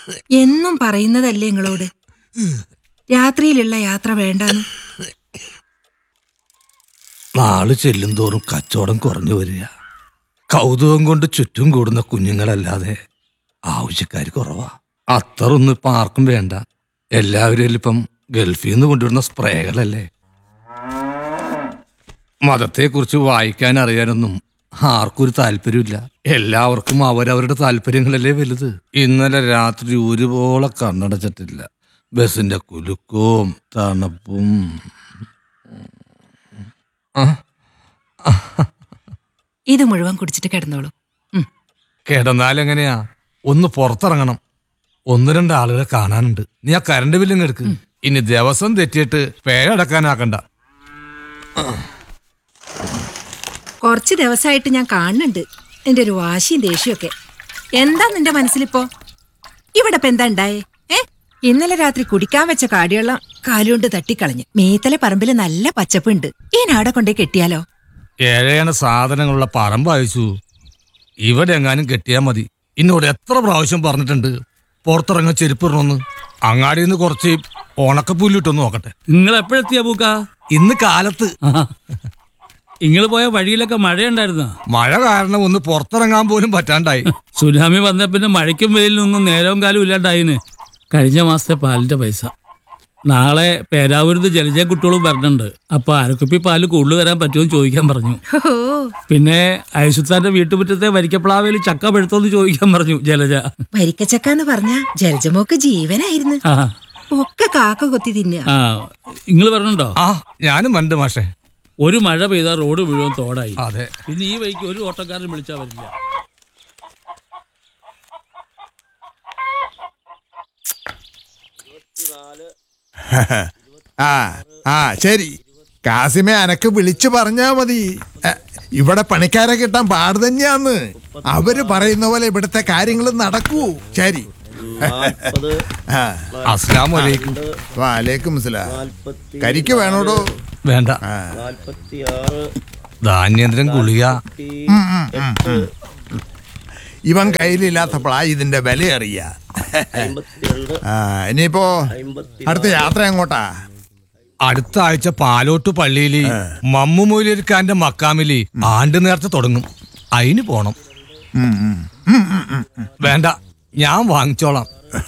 എന്നും പറയുന്നതല്ലേ നിങ്ങളോട് രാത്രിയിലുള്ള യാത്ര വേണ്ടാന്ന് നാള് ചെല്ലും തോറും കച്ചവടം കുറഞ്ഞു വരിക കൗതുകം കൊണ്ട് ചുറ്റും കൂടുന്ന കുഞ്ഞുങ്ങളല്ലാതെ ആവശ്യക്കാർ കുറവാ അത്രയൊന്നും ഇപ്പം ആർക്കും വേണ്ട എല്ലാവരും ഇപ്പം ഗൾഫിൽ നിന്ന് കൊണ്ടുവരുന്ന സ്പ്രേകളല്ലേ മതത്തെക്കുറിച്ച് വായിക്കാൻ അറിയാനൊന്നും ആർക്കും ഒരു താല്പര്യമില്ല എല്ലാവർക്കും അവരവരുടെ താല്പര്യങ്ങളല്ലേ വലുത് ഇന്നലെ രാത്രി ഒരുപോലെ കണ്ണടച്ചിട്ടില്ല ബസിന്റെ കുലുക്കവും തണുപ്പും ആ ഇത് മുഴുവൻ കുടിച്ചിട്ട് കിടന്നോളൂ ഉം. കിടന്നാലെങ്ങനെയാ ഒന്ന് പുറത്തിറങ്ങണം ഒന്ന് രണ്ട് ആളുകളെ കാണാനുണ്ട് നീ ആ കരണ്ട് ബില്ലിങ് എടുക്ക് ഇനി ദിവസം തെറ്റിയിട്ട് പേരടക്കാനാക്കണ്ട കുറച്ച് ദിവസമായിട്ട് ഞാൻ കാണുന്നുണ്ട് എന്റെ ഒരു വാശിയും ദേഷ്യമൊക്കെ എന്താ നിന്റെ മനസ്സിലിപ്പോ ഇവിടെ ഇപ്പൊ എന്താ ഉണ്ടായേ ഏ ഇന്നലെ രാത്രി കുടിക്കാൻ വെച്ച കാടിവെള്ളം കാലുകൊണ്ട് തട്ടിക്കളഞ്ഞു മീത്തലെ പറമ്പിൽ നല്ല പച്ചപ്പുണ്ട് ഈ നാടെ കൊണ്ടേ കെട്ടിയാലോ ഏഴേണ സാധനങ്ങളുള്ള പറമ്പ് അയച്ചു ഇവിടെ എങ്ങാനും കെട്ടിയാ മതി എന്നോട് എത്ര പ്രാവശ്യം പറഞ്ഞിട്ടുണ്ട് പുറത്തിറങ്ങ ചെരുപ്പിടണമെന്ന് അങ്ങാടിയിൽ നിന്ന് കുറച്ച് ഉണക്കപ്പുല്ലിട്ടൊന്ന് നോക്കട്ടെ നിങ്ങൾ എപ്പോഴെത്തിയ പൂക്ക ഇന്ന് കാലത്ത് നിങ്ങൾ പോയ വഴിയിലൊക്കെ മഴയുണ്ടായിരുന്ന മഴ കാരണം ഒന്ന് പുറത്തിറങ്ങാൻ പോലും പറ്റാണ്ടായി സുനാമി വന്ന പിന്നെ മഴയ്ക്കും വെയിലിനൊന്നും നേരവും കാലം ഇല്ലാണ്ടായിന് കഴിഞ്ഞ മാസത്തെ പാലിന്റെ പൈസ നാളെ പേരാവൂരത്ത് ജലജ കുട്ടികളും വരണുണ്ട് അപ്പൊ അരക്കുപ്പി പാല് കൂടുതൽ തരാൻ പറ്റുമോ ചോദിക്കാൻ പറഞ്ഞു ഓ പിന്നെ അയസുത്താന്റെ വീട്ടുമുറ്റത്തെ വരിക്കപ്ലാവേല് ചക്ക പെടുത്തോന്ന് ചോദിക്കാൻ പറഞ്ഞു ജലജ വരിക്കച്ചക്കാന്ന് പറഞ്ഞ ജലജമോക്ക് ജീവനായിരുന്നു ആ ഒക്കെ കാക്ക കൊത്തി തിന്നുക ആ നിങ്ങൾ പറഞ്ഞുണ്ടോ ആ ഞാനും ഉണ്ട് മാഷേ ഒരു മഴ പെയ്താൽ റോഡ് മുഴുവൻ തോടായി അതെ പിന്നെ ഈ വഴിക്ക് ഒരു ഓട്ടക്കാരൻ വിളിച്ചാൽ വരില്ല ആ ആ ശരി കാസിമെ അനക്ക് വിളിച്ചു പറഞ്ഞാ മതി എ, ഇവിടെ പണിക്കാരെ കിട്ടാൻ പാട് തന്നെയാന്ന് അവര് പറയുന്ന പോലെ ഇവിടുത്തെ കാര്യങ്ങൾ നടക്കൂ ശരി ആ അസ്ലാം വലൈക്കും വാലേക്കും സലാം കരിക്ക് വേണോടോ വേണ്ട ധാന്യേന്ദ്രൻ ഗുളിക ഉം, ഉം, ഉം, ഉം. ഇവൻ കയ്യിലില്ലാത്തപ്പോഴാ ഇതിന്റെ വില അറിയ ആ ഇനിയിപ്പോ അടുത്ത യാത്ര എങ്ങോട്ടാ അടുത്ത ആഴ്ച പാലോട്ട് പള്ളിയില് മമ്മു മൊയ്ലിയർക്കാന്റെ മക്കാമില് ആണ്ട് നേരത്തെ തുടങ്ങും അതിന് പോണം ഉം, ഉം. ഉം, ഉം, ഉം, ഉം. വേണ്ട ഞാൻ വാങ്ങിച്ചോളാം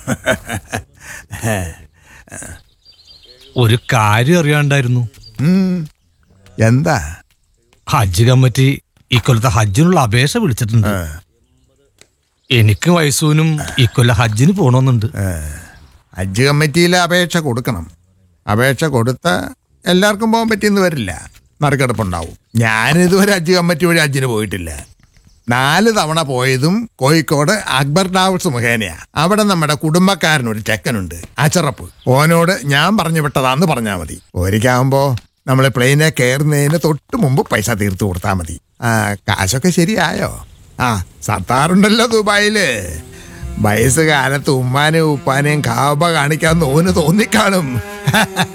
ഒരു കാര്യം അറിയാണ്ടായിരുന്നു ഉം. എന്താ ഹജ്ജ് കമ്മിറ്റി ഇക്കൊല്ലത്തെ ഹജ്ജിനുള്ള അപേക്ഷ വിളിച്ചിട്ടുണ്ട് എനിക്ക് വയസ്സൂനും ഇക്കൊല്ല ഹജ്ജിന് പോണമെന്നുണ്ട് ഹജ്ജ് കമ്മിറ്റിയിൽ അപേക്ഷ കൊടുക്കണം അപേക്ഷ കൊടുത്ത എല്ലാവർക്കും പോകാൻ പറ്റിയെന്ന് വരില്ല നറുക്കെടുപ്പുണ്ടാവും ഞാനിതുവരെ ഹജ്ജ് കമ്മിറ്റി വഴി ഹജ്ജിന് പോയിട്ടില്ല നാല് തവണ പോയതും കോഴിക്കോട് അക്ബർ ട്രാവൽസ് മുഖേനയാ അവിടെ നമ്മുടെ കുടുംബക്കാരനൊരു ചെക്കനുണ്ട് അച്ചറപ്പ് ഓനോട് ഞാൻ പറഞ്ഞു വിട്ടതാന്ന് പറഞ്ഞാൽ മതി ഒരിക്കാവുമ്പോ നമ്മൾ പ്ലെയിനെ കയറുന്നതിന് തൊട്ട് മുമ്പ് പൈസ തീർത്തു കൊടുത്താൽ മതി ആ കാശൊക്കെ ശരിയായോ ആ സത്താറുണ്ടല്ലോ ദുബായില് വയസ്സ് കാലത്ത് ഉമ്മാനെയും ഉപ്പാനെയും കാബ കാണിക്കാന്ന് ഓന് തോന്നിക്കാണും